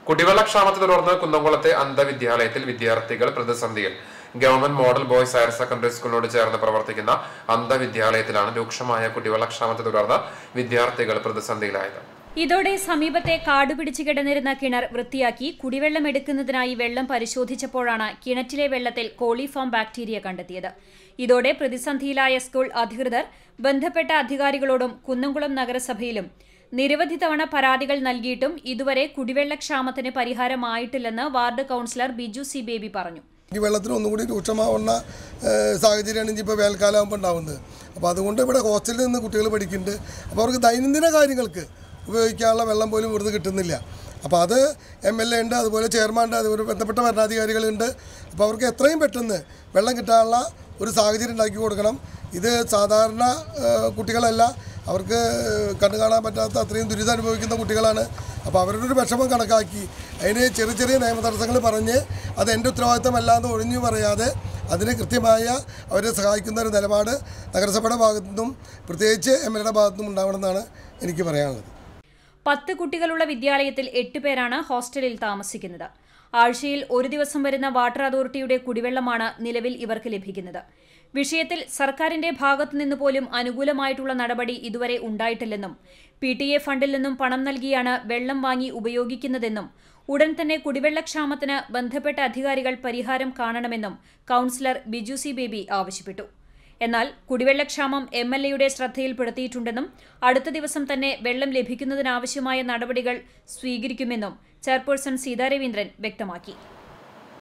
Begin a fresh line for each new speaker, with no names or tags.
കുടിവെള്ളക്ഷാമത്തെ തുടർന്ന് കുന്നംകുളത്തെ അന്ധവിദ്യാലയത്തിൽ വിദ്യാർത്ഥികൾ പ്രതിസന്ധിയിൽ government model boys higher secondary സ്കൂളിനോട് ചേർന്ന് പ്രവർത്തിക്കുന്ന അന്ധവിദ്യാലയത്തിലാണ് രൂക്ഷമായ കുടിവെള്ളക്ഷാമത്തെ തുടർന്ന് വിദ്യാർത്ഥികൾ പ്രതിസന്ധിയിലായത്
ഇതോടെ സമീപത്തെ കാടുപിടിച്ച് കിടന്നിരുന്ന കിണർ വൃത്തിയാക്കി കുടിവെള്ളം എടുക്കുന്നതിനായി വെള്ളം പരിശോധിച്ചപ്പോഴാണ് കിണറ്റിലെ വെള്ളത്തിൽ കോളിഫോം ബാക്ടീരിയ കണ്ടെത്തിയത് ഇതോടെ പ്രതിസന്ധിയിലായ സ്കൂൾ അധികൃതർ ബന്ധപ്പെട്ട അധികാരികളോടും കുന്നംകുളം നഗരസഭയിലും നിരവധി തവണ പരാതികൾ നൽകിയിട്ടും ഇതുവരെ കുടിവെള്ളക്ഷാമത്തിന് പരിഹാരമായിട്ടില്ലെന്ന് ward councillor Biju C Baby പറഞ്ഞു
ഈ വെള്ളത്തിന് ഒന്നും കൂടി രൂക്ഷമാവുന്ന ഏഹ്, സാഹചര്യമാണ് ഇനി ഇപ്പോൾ വേനൽക്കാലമാകുമ്പോൾ ഉണ്ടാവുന്നത് അപ്പോൾ അതുകൊണ്ട് ഇവിടെ ഹോസ്റ്റലിൽ നിന്ന് കുട്ടികൾ പഠിക്കുന്നുണ്ട് അപ്പോൾ അവർക്ക് ദൈനംദിന കാര്യങ്ങൾക്ക് ഉപയോഗിക്കാനുള്ള വെള്ളം പോലും ഇവിടുന്ന് കിട്ടുന്നില്ല അപ്പോൾ അത് എം എൽ എ ഉണ്ട് അതുപോലെ ചെയർമാൻ ഉണ്ട് അതുപോലെ ബന്ധപ്പെട്ട ഭരണാധികാരികളുണ്ട് അപ്പോൾ അവർക്ക് എത്രയും പെട്ടെന്ന് വെള്ളം കിട്ടാനുള്ള ഒരു സാഹചര്യം ഉണ്ടാക്കി കൊടുക്കണം ഇത് സാധാരണ ഏഹ്, കുട്ടികളല്ല അവർക്ക് കണ്ണു കാണാൻ പറ്റാത്ത അത്രയും ദുരിതം അനുഭവിക്കുന്ന കുട്ടികളാണ് അപ്പോൾ അവരുടെ ഒരു വിഷമം കണക്കാക്കി അതിന് ചെറിയ ചെറിയ നിയമ തടസ്സങ്ങൾ പറഞ്ഞ് അത് എൻ്റെ ഉത്തരവാദിത്തമല്ല എന്ന് ഒഴിഞ്ഞു പറയാതെ അതിന് കൃത്യമായ അവരെ സഹായിക്കുന്ന ഒരു നിലപാട് നഗരസഭയുടെ ഭാഗത്തു നിന്നും പ്രത്യേകിച്ച് എം എൽ എയുടെ ഭാഗത്തു നിന്നും ഉണ്ടാവണമെന്നാണ് എനിക്ക് പറയാനുള്ളത്
പത്ത് കുട്ടികളുള്ള വിദ്യാലയത്തിൽ എട്ട് പേരാണ് ഹോസ്റ്റലിൽ താമസിക്കുന്നത് ആഴ്ചയിൽ ഒരു ദിവസം വരുന്ന വാട്ടർ അതോറിറ്റിയുടെ കുടിവെള്ളമാണ് നിലവിൽ ഇവർക്ക് ലഭിക്കുന്നത് വിഷയത്തിൽ സർക്കാരിന്റെ ഭാഗത്തുനിന്ന് പോലും അനുകൂലമായിട്ടുള്ള നടപടി ഇതുവരെ ഉണ്ടായിട്ടില്ലെന്നും പി ടി എ ഫണ്ടിൽ നിന്നും പണം നൽകിയാണ് വെള്ളം വാങ്ങി ഉപയോഗിക്കുന്നതെന്നും ഉടൻ തന്നെ കുടിവെള്ളക്ഷാമത്തിന് ബന്ധപ്പെട്ട അധികാരികൾ പരിഹാരം കാണണമെന്നും കൌൺസിലർ ബിജു സി ബേബി ആവശ്യപ്പെട്ടു എന്നാൽ കുടിവെള്ളക്ഷാമം എം എൽ എയുടെ ശ്രദ്ധയിൽപ്പെടുത്തിയിട്ടുണ്ടെന്നും അടുത്ത ദിവസം തന്നെ വെള്ളം ലഭിക്കുന്നതിനാവശ്യമായ നടപടികൾ സ്വീകരിക്കുമെന്നും ചെയർപേഴ്സൺ സീതാരവീന്ദ്രൻ വ്യക്തമാക്കി